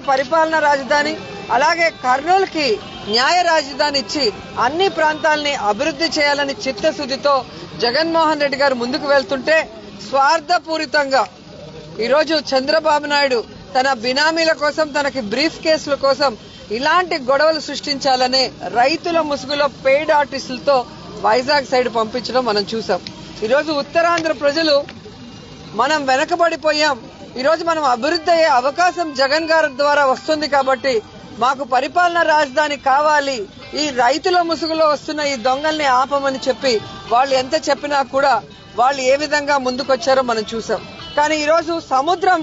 పరిపాలనా రాజధాని అలాగే కర్నూలుకి న్యాయ రాజధాని ఇచ్చి అన్ని ప్రాంతాలని అభివృద్ధి చేయాలని చిత్తశుద్ధితో జగన్మోహన్ రెడ్డి గారు ముందుకు వెళ్తుంటే స్వార్థపూరితంగా ఈరోజు చంద్రబాబు నాయుడు తన బినామీల కోసం తనకి బ్రీఫ్ కేసుల కోసం ఇలాంటి గొడవలు సృష్టించాలనే రైతుల ముసుగులో పెయిడ్ ఆర్టిస్టులతో వైజాగ్ సైడ్ పంపించడం మనం చూసాం ఈరోజు ఉత్తరాంధ్ర ప్రజలు మనం వెనకబడిపోయాం ఈరోజు మనం అభివృద్ధి అయ్యే అవకాశం జగన్ గారి ద్వారా వస్తుంది కాబట్టి మాకు పరిపాలన రాజధాని కావాలి ఈ రైతుల ముసుగులో వస్తున్న ఈ దొంగల్ని ఆపమని చెప్పి వాళ్ళు ఎంత చెప్పినా కూడా వాళ్ళు ఏ విధంగా ముందుకొచ్చారో మనం చూసాం కానీ ఈరోజు సముద్రం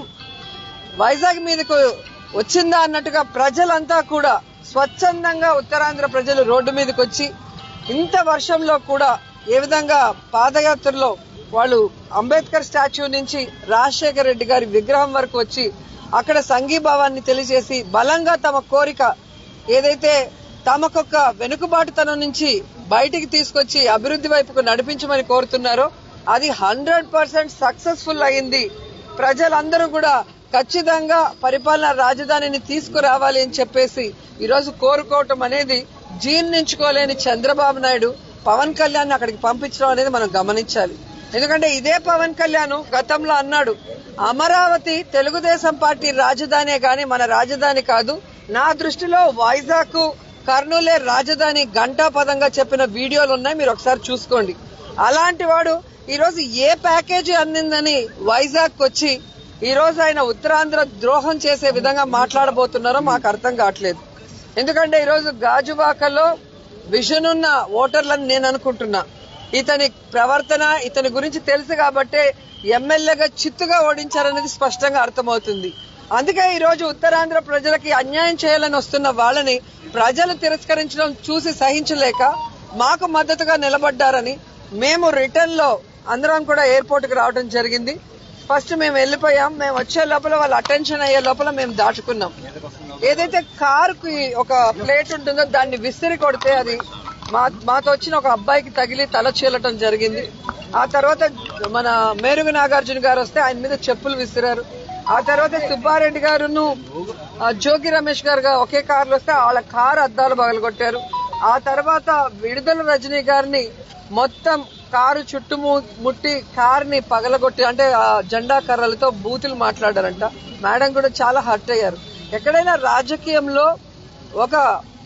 వైజాగ్ మీదకు వచ్చిందా అన్నట్టుగా ప్రజలంతా కూడా స్వచ్ఛందంగా ఉత్తరాంధ్ర ప్రజలు రోడ్డు మీదకి వచ్చి ఇంత వర్షంలో కూడా ఏ విధంగా పాదయాత్రలో వాళ్ళు అంబేద్కర్ స్టాచ్యూ నుంచి రాజశేఖర రెడ్డి గారి విగ్రహం వరకు వచ్చి అక్కడ సంఘీభావాన్ని తెలియజేసి బలంగా తమ కోరిక ఏదైతే తమకొక వెనుకబాటుతనం నుంచి బయటికి తీసుకొచ్చి అభివృద్ధి వైపుకు నడిపించమని కోరుతున్నారో అది హండ్రెడ్ పర్సెంట్ సక్సెస్ఫుల్ అయింది ప్రజలందరూ కూడా ఖచ్చితంగా పరిపాలన రాజధానిని తీసుకురావాలి అని చెప్పేసి ఈరోజు కోరుకోవటం అనేది జీర్ణించుకోలేని చంద్రబాబు నాయుడు పవన్ కళ్యాణ్ అక్కడికి పంపించడం అనేది మనం గమనించాలి ఎందుకంటే ఇదే పవన్ కళ్యాణ్ గతంలో అన్నాడు అమరావతి తెలుగుదేశం పార్టీ రాజధానే గాని మన రాజధాని కాదు నా దృష్టిలో వైజాగ్ కర్నూలే రాజధాని గంటాపదంగా చెప్పిన వీడియోలు ఉన్నాయి మీరు ఒకసారి చూసుకోండి అలాంటి వాడు ఈ రోజు ఏ ప్యాకేజీ అందిందని వైజాగ్ వచ్చి ఈ రోజు ఆయన ఉత్తరాంధ్ర ద్రోహం చేసే విధంగా మాట్లాడబోతున్నారో మాకు అర్థం కావట్లేదు ఎందుకంటే ఈ రోజు గాజువాకలో విజన్ ఉన్న ఓటర్లని నేను అనుకుంటున్నా ఇతని ప్రవర్తన ఇతని గురించి తెలుసు కాబట్టే ఎమ్మెల్యేగా చిత్తుగా ఓడించారనేది స్పష్టంగా అర్థమవుతుంది అందుకే ఈ రోజు ఉత్తరాంధ్ర ప్రజలకి అన్యాయం చేయాలని వస్తున్న వాళ్ళని ప్రజలు తిరస్కరించడం చూసి సహించలేక మాకు మద్దతుగా నిలబడ్డారని మేము రిటర్న్ లో అందరం కూడా ఎయిర్పోర్ట్ కి రావడం జరిగింది ఫస్ట్ మేము వెళ్ళిపోయాం మేము వచ్చే లోపల వాళ్ళు అటెన్షన్ అయ్యే లోపల మేము దాటుకున్నాం ఏదైతే కార్ కి ఒక ప్లేట్ ఉంటుందో దాన్ని విసిరి కొడితే అది మా మాతో వచ్చిన ఒక అబ్బాయికి తగిలి తల చీలటం జరిగింది ఆ తర్వాత మన మేరుగు నాగార్జున గారు వస్తే ఆయన మీద చెప్పులు విసిరారు ఆ తర్వాత సుబ్బారెడ్డి గారును ఆ, జోగి రమేష్ గారు గా- ఒకే కార్లు వస్తే వాళ్ళ కారు అద్దాలు పగలగొట్టారు ఆ తర్వాత విడుదల రజనీ గారిని మొత్తం కారు చుట్టుము ముట్టి కారుని పగలగొట్టి అంటే ఆ జెండా కర్రలతో బూతులు మాట్లాడారంట మేడం కూడా చాలా హర్ట్ అయ్యారు ఎక్కడైనా రాజకీయంలో ఒక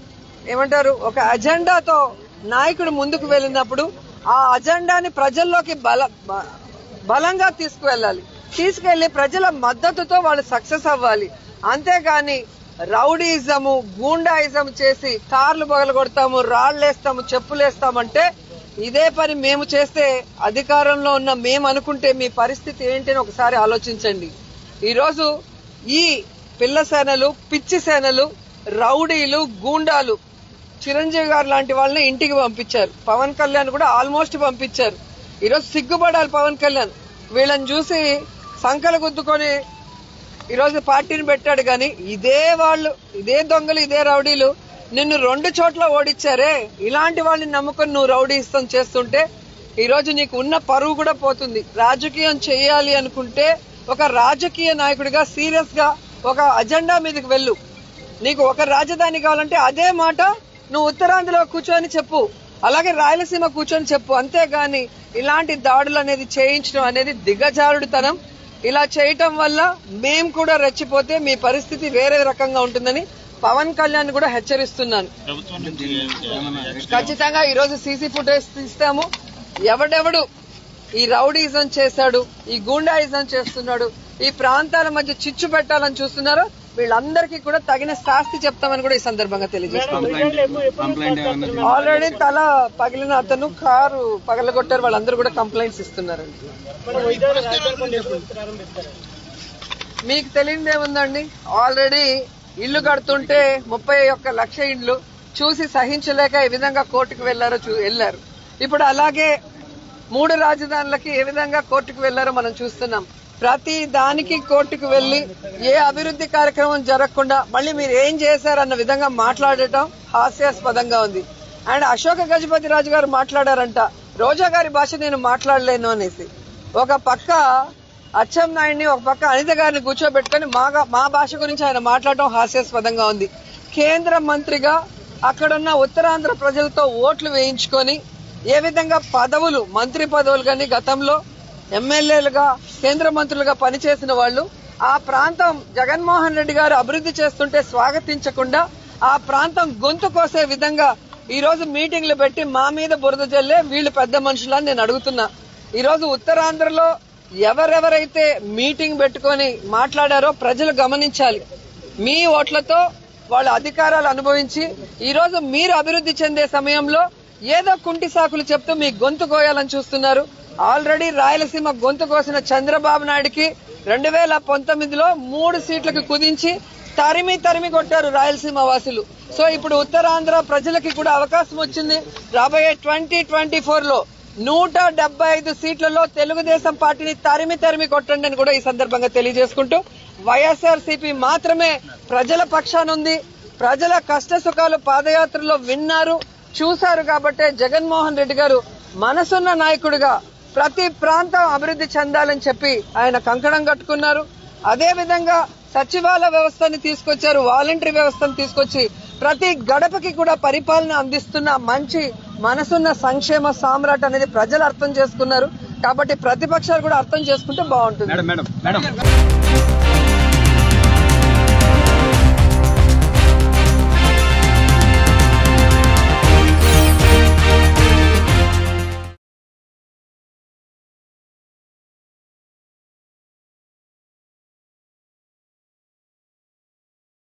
ఏమంటారు ఒక అజెండాతో నాయకుడు ముందుకు వెళ్ళినప్పుడు ఆ అజెండాని ప్రజల్లోకి బల బ- బలంగా తీసుకువెళ్ళాలి తీసుకెళ్లి ప్రజల మద్దతుతో వాళ్ళు సక్సెస్ అవ్వాలి అంతేగాని రౌడీయిజము గూండాయిజం చేసి కార్లు పగలగొడతాము రాళ్లేస్తాము చెప్పులేస్తామంటే ఇదే పని మేము చేస్తే అధికారంలో ఉన్న మేము అనుకుంటే మీ పరిస్థితి ఏంటి అని ఒకసారి ఆలోచించండి ఈరోజు ఈ పిల్ల సేనలు పిచ్చి సేనలు రౌడీలు గూండాలు చిరంజీవి గారు లాంటి వాళ్ళని ఇంటికి పంపించారు పవన్ కళ్యాణ్ కూడా ఆల్మోస్ట్ పంపించారు ఈరోజు సిగ్గుపడాలి పవన్ కళ్యాణ్ వీళ్ళని చూసి సంకలు గుద్దుకొని ఈరోజు పార్టీని పెట్టాడు కానీ ఇదే వాళ్ళు ఇదే దొంగలు ఇదే రౌడీలు నిన్ను రెండు చోట్ల ఓడిచ్చారే ఇలాంటి వాళ్ళని నమ్ముకొని నువ్వు రౌడీ ఇష్టం చేస్తుంటే ఈ రోజు నీకు ఉన్న పరువు కూడా పోతుంది రాజకీయం చేయాలి అనుకుంటే ఒక రాజకీయ నాయకుడిగా సీరియస్ గా ఒక అజెండా మీదకి వెళ్ళు నీకు ఒక రాజధాని కావాలంటే అదే మాట నువ్వు ఉత్తరాంధ్రలో కూర్చొని చెప్పు అలాగే రాయలసీమ కూర్చొని చెప్పు అంతేగాని ఇలాంటి దాడులు అనేది చేయించడం అనేది దిగజారుడుతనం ఇలా చేయటం వల్ల మేము కూడా రెచ్చిపోతే మీ పరిస్థితి వేరే రకంగా ఉంటుందని పవన్ కళ్యాణ్ కూడా హెచ్చరిస్తున్నాను ప్రభుత్వం నుంచి ఏమైనా ఖచ్చితంగా ఈ రోజు సీసీ ఫుటేజ్ తీస్తాము ఎవడెవడు ఈ రౌడీజం చేశాడు ఈ గూండాయిజం చేస్తున్నాడు ఈ ప్రాంతాల మధ్య చిచ్చు పెట్టాలని చూస్తున్నారో వీళ్ళందరికీ కూడా తగిన శాస్తి చెప్తామని కూడా ఈ సందర్భంగా తెలియజేస్తాం కంప్లైంట్ కంప్లైంట్ ఏమైనా ఆల్రెడీ తల పగిలిన అతను కారు పగలగొట్టారు వాళ్ళందరూ కూడా కంప్లైంట్స్ ఇస్తున్నారండి మీకు తెలియదు ఏముందండి ఆల్రెడీ ఇల్లు కడుతుంటే ముప్పై ఒక్క లక్ష ఇండ్లు చూసి సహించలేక ఏ విధంగా కోర్టుకు వెళ్లారో చూ వెళ్లారు ఇప్పుడు అలాగే మూడు రాజధానులకి ఏ విధంగా కోర్టుకు వెళ్లారో మనం చూస్తున్నాం ప్రతి దానికి కోర్టుకు వెళ్లి ఏ అభివృద్ధి కార్యక్రమం జరగకుండా మళ్ళీ మీరు ఏం చేశారన్న విధంగా మాట్లాడటం హాస్యాస్పదంగా ఉంది అండ్ అశోక గజపతి రాజు గారు మాట్లాడారంట రోజా గారి భాష నేను మాట్లాడలేను అనేసి ఒక పక్క అచ్చెం నాయుడిని ఒక పక్క అనిత గారిని కూర్చోబెట్టుకొని మా మా భాష గురించి ఆయన మాట్లాడటం హాస్యాస్పదంగా ఉంది కేంద్ర మంత్రిగా అక్కడున్న ఉత్తరాంధ్ర ప్రజలతో ఓట్లు వేయించుకొని ఏ విధంగా పదవులు మంత్రి పదవులు కానీ గతంలో ఎమ్మెల్యేలుగా కేంద్ర మంత్రులుగా పనిచేసిన వాళ్ళు ఆ ప్రాంతం జగన్మోహన్ రెడ్డి గారు అభివృద్ధి చేస్తుంటే స్వాగతించకుండా ఆ ప్రాంతం గొంతు కోసే విధంగా ఈ రోజు మీటింగ్లు పెట్టి మా మీద బురద జల్లే వీళ్ళు పెద్ద మనుషులని నేను అడుగుతున్నా ఈ రోజు ఉత్తరాంధ్రలో ఎవరెవరైతే మీటింగ్ పెట్టుకొని మాట్లాడారో ప్రజలు గమనించాలి మీ ఓట్లతో వాళ్ళ అధికారాలు అనుభవించి ఈ రోజు మీరు అభివృద్ధి చెందే సమయంలో ఏదో కుంటి సాకులు చెప్తూ మీ గొంతు కోయాలని చూస్తున్నారు ఆల్రెడీ రాయలసీమ గొంతు కోసిన చంద్రబాబు నాయుడికి రెండు వేల పంతొమ్మిదిలో మూడు సీట్లకు కుదించి తరిమి తరిమి కొట్టారు రాయలసీమ వాసులు సో ఇప్పుడు ఉత్తరాంధ్ర ప్రజలకి కూడా అవకాశం వచ్చింది రాబోయే ట్వంటీ ట్వంటీ ఫోర్ లో నూట డెబ్బై ఐదు సీట్లలో తెలుగుదేశం పార్టీని తరిమి తరిమి కొట్టండి అని కూడా ఈ సందర్భంగా తెలియజేసుకుంటూ వైఎస్ఆర్ మాత్రమే ప్రజల పక్షాన ఉంది ప్రజల కష్ట సుఖాలు పాదయాత్రలో విన్నారు చూశారు కాబట్టే జగన్మోహన్ రెడ్డి గారు మనసున్న నాయకుడిగా ప్రతి ప్రాంతం అభివృద్ధి చెందాలని చెప్పి ఆయన కంకణం కట్టుకున్నారు అదే విధంగా సచివాలయ వ్యవస్థని తీసుకొచ్చారు వాలంటరీ వ్యవస్థను తీసుకొచ్చి ప్రతి గడపకి కూడా పరిపాలన అందిస్తున్న మంచి మనసున్న సంక్షేమ సామ్రాట్ అనేది ప్రజలు అర్థం చేసుకున్నారు కాబట్టి ప్రతిపక్షాలు కూడా అర్థం చేసుకుంటే బాగుంటుంది మేడం మేడం మేడం